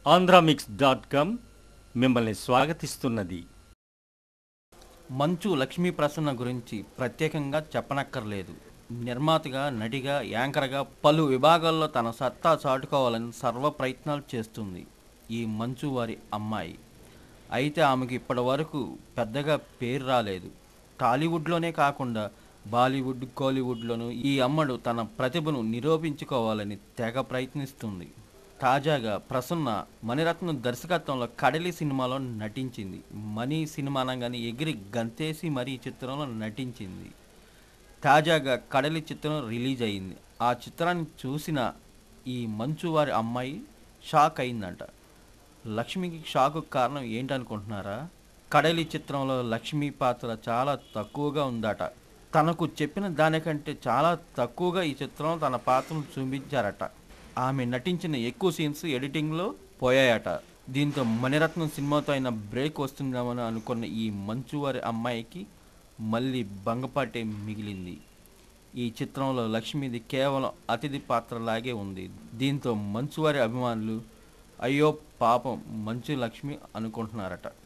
Andhramix dot com మిమ్మల్ని స్వాగతిస్తున్నది మంచు లక్ష్మీ ప్రసన్న గురించి ప్రత్యేకంగా చెప్పనక్కర్లేదు నిర్మాతగా నటిగా యాంకర్గా పలు విభాగాల్లో తన సత్తా చాటుకోవాలని సర్వ ప్రయత్నాలు చేస్తుంది ఈ మంచు వారి అమ్మాయి అయితే ఆమెకు ఇప్పటి వరకు పెద్దగా పేరు రాలేదు టాలీవుడ్లోనే కాకుండా బాలీవుడ్ కోలీవుడ్లోనూ ఈ అమ్మడు తన ప్రతిభను నిరూపించుకోవాలని తెగ ప్రయత్నిస్తుంది తాజాగా ప్రసన్న మణిరత్నం దర్శకత్వంలో కడలి సినిమాలో నటించింది మనీ సినిమా అనగానే ఎగిరి గంతేసి మరీ ఈ చిత్రంలో నటించింది తాజాగా కడలి చిత్రం రిలీజ్ అయింది ఆ చిత్రాన్ని చూసిన ఈ మంచు వారి అమ్మాయి షాక్ అయిందంట లక్ష్మికి షాకు కారణం ఏంటనుకుంటున్నారా కడలి చిత్రంలో లక్ష్మి పాత్ర చాలా తక్కువగా ఉందట తనకు చెప్పిన దానికంటే చాలా తక్కువగా ఈ చిత్రంలో తన పాత్రను చూపించారట ఆమె నటించిన ఎక్కువ సీన్స్ ఎడిటింగ్లో పోయాయట దీంతో మణిరత్నం సినిమాతో అయిన బ్రేక్ వస్తుందామని అనుకున్న ఈ మంచువారి అమ్మాయికి మళ్ళీ భంగపాటే మిగిలింది ఈ చిత్రంలో లక్ష్మిది కేవలం అతిథి పాత్రలాగే ఉంది దీంతో మంచువారి అభిమానులు అయ్యో పాపం మంచు లక్ష్మి అనుకుంటున్నారట